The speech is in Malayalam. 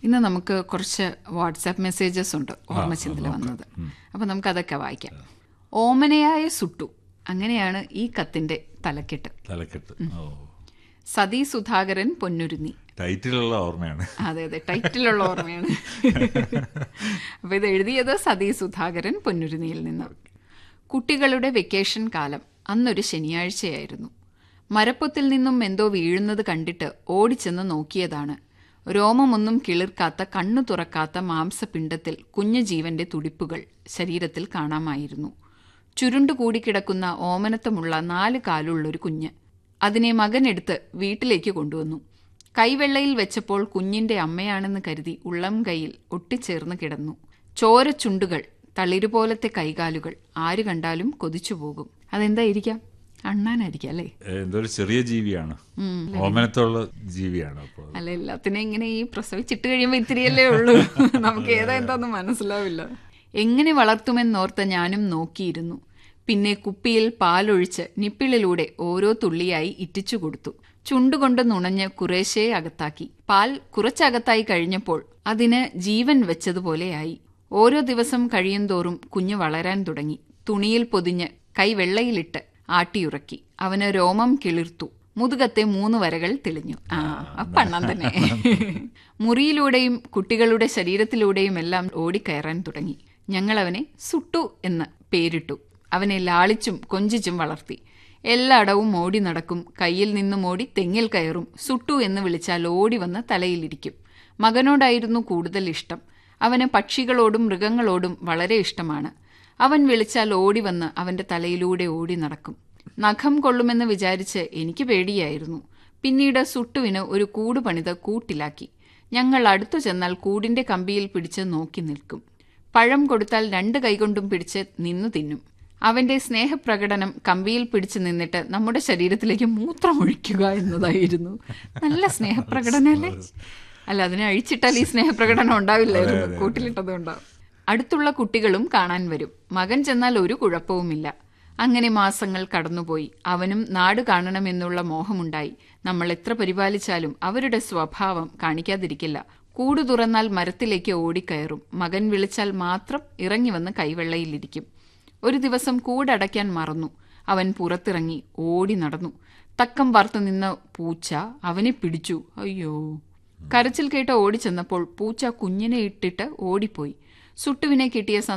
ഇന്ന് നമുക്ക് കുറച്ച് വാട്സാപ്പ് മെസ്സേജസ് ഉണ്ട് ഓർമ്മചിന്തയിൽ വന്നത് അപ്പൊ നമുക്ക് അതൊക്കെ വായിക്കാം ഓമനയായ സുട്ടു അങ്ങനെയാണ് ഈ കത്തിന്റെ തലക്കെട്ട് തലക്കെട്ട് ഓ സതി സുധാകരൻ പൊന്നുരുന്നി ടൈറ്റിലുള്ള ഓർമ്മയാണ് അതെ അതെ ടൈറ്റിലുള്ള ഓർമ്മയാണ് അപ്പൊ ഇത് എഴുതിയത് സതി സുധാകരൻ പൊന്നുരുന്നിയിൽ നിന്ന് കുട്ടികളുടെ വെക്കേഷൻ കാലം അന്നൊരു ശനിയാഴ്ചയായിരുന്നു മരപ്പൊത്തിൽ നിന്നും എന്തോ വീഴുന്നത് കണ്ടിട്ട് ഓടിച്ചെന്ന് നോക്കിയതാണ് രോമമൊന്നും കിളിർക്കാത്ത കണ്ണു തുറക്കാത്ത മാംസപിണ്ഡത്തിൽ കുഞ്ഞു ജീവന്റെ തുടിപ്പുകൾ ശരീരത്തിൽ കാണാമായിരുന്നു ചുരുണ്ടുകൂടി കിടക്കുന്ന ഓമനത്തമുള്ള നാല് കാലുള്ളൊരു കുഞ്ഞ് അതിനെ മകനെടുത്ത് വീട്ടിലേക്ക് കൊണ്ടുവന്നു കൈവെള്ളയിൽ വെച്ചപ്പോൾ കുഞ്ഞിന്റെ അമ്മയാണെന്ന് കരുതി ഉള്ളം കൈയിൽ ഒട്ടിച്ചേർന്ന് കിടന്നു ചോരച്ചുണ്ടുകൾ തളിരുപോലത്തെ കൈകാലുകൾ ആര് കണ്ടാലും കൊതിച്ചുപോകും അതെന്തായിരിക്കാം അണ്ണാനായിരിക്കാം അല്ലേ എന്തോ ഒരു ചെറിയ ജീവിയാണ് ഓമനത്തുള്ള ജീവിയാണ് അപ്പോൾ അല്ല എല്ലാത്തിനും ഇങ്ങനെ ഈ പ്രസവിച്ചിട്ട് കഴിയുമ്പോൾ ഇത്തിരിയല്ലേ ഉള്ളൂ നമുക്ക് ഏതാ എന്താന്ന് മനസ്സിലാവില്ല എങ്ങനെ വളർത്തുമെന്നോർത്ത് ഞാനും നോക്കിയിരുന്നു പിന്നെ കുപ്പിയിൽ പാലൊഴിച്ച് നിപ്പിളിലൂടെ ഓരോ തുള്ളിയായി ഇറ്റിച്ചു കൊടുത്തു ചുണ്ടുകൊണ്ട് നുണഞ്ഞ് കുറേശ്ശേ അകത്താക്കി പാൽ കുറച്ചകത്തായി കഴിഞ്ഞപ്പോൾ അതിന് ജീവൻ വെച്ചതുപോലെയായി ഓരോ ദിവസം കഴിയുന്തോറും കുഞ്ഞ് വളരാൻ തുടങ്ങി തുണിയിൽ പൊതിഞ്ഞ് കൈ വെള്ളയിലിട്ട് ആട്ടിയുറക്കി അവന് രോമം കിളിർത്തു മുതുകത്തെ മൂന്ന് വരകൾ തെളിഞ്ഞു ആ അപ്പണ്ണൻ തന്നെ മുറിയിലൂടെയും കുട്ടികളുടെ ശരീരത്തിലൂടെയും എല്ലാം ഓടിക്കയറാൻ തുടങ്ങി ഞങ്ങൾ അവനെ സുട്ടു എന്ന് പേരിട്ടു അവനെ ലാളിച്ചും കൊഞ്ചിച്ചും വളർത്തി എല്ലായിടവും ഓടി നടക്കും കയ്യിൽ നിന്നും ഓടി തെങ്ങിൽ കയറും സുട്ടു എന്ന് വിളിച്ചാൽ ഓടി വന്ന് തലയിലിരിക്കും മകനോടായിരുന്നു കൂടുതൽ ഇഷ്ടം അവന് പക്ഷികളോടും മൃഗങ്ങളോടും വളരെ ഇഷ്ടമാണ് അവൻ വിളിച്ചാൽ ഓടി വന്ന് അവന്റെ തലയിലൂടെ ഓടി നടക്കും നഖം കൊള്ളുമെന്ന് വിചാരിച്ച് എനിക്ക് പേടിയായിരുന്നു പിന്നീട് സുട്ടുവിന് ഒരു കൂട് പണിത് കൂട്ടിലാക്കി ഞങ്ങൾ അടുത്തു ചെന്നാൽ കൂടിന്റെ കമ്പിയിൽ പിടിച്ച് നോക്കി നിൽക്കും പഴം കൊടുത്താൽ രണ്ട് കൈകൊണ്ടും പിടിച്ച് നിന്നു തിന്നും അവന്റെ സ്നേഹപ്രകടനം കമ്പിയിൽ പിടിച്ചു നിന്നിട്ട് നമ്മുടെ ശരീരത്തിലേക്ക് മൂത്രമൊഴിക്കുക എന്നതായിരുന്നു നല്ല സ്നേഹപ്രകടനല്ലേ അല്ല അതിനെ അഴിച്ചിട്ടാൽ ഈ സ്നേഹപ്രകടനം ഉണ്ടാവില്ലായിരുന്നു കൂട്ടിലിട്ടത് ഉണ്ടാവും അടുത്തുള്ള കുട്ടികളും കാണാൻ വരും മകൻ ചെന്നാൽ ഒരു കുഴപ്പവുമില്ല അങ്ങനെ മാസങ്ങൾ കടന്നുപോയി അവനും നാട് കാണണമെന്നുള്ള മോഹമുണ്ടായി നമ്മൾ എത്ര പരിപാലിച്ചാലും അവരുടെ സ്വഭാവം കാണിക്കാതിരിക്കില്ല കൂട് തുറന്നാൽ മരത്തിലേക്ക് ഓടിക്കയറും മകൻ വിളിച്ചാൽ മാത്രം ഇറങ്ങി വന്ന് കൈവെള്ളയിലിരിക്കും ഒരു ദിവസം കൂടടയ്ക്കാൻ മറന്നു അവൻ പുറത്തിറങ്ങി ഓടി നടന്നു തക്കം വാർത്തു നിന്ന പൂച്ച അവനെ പിടിച്ചു അയ്യോ കരച്ചിൽ കേട്ട് ഓടിച്ചെന്നപ്പോൾ പൂച്ച കുഞ്ഞിനെ ഇട്ടിട്ട് ഓടിപ്പോയി സുട്ടുവിനെ കിട്ടിയ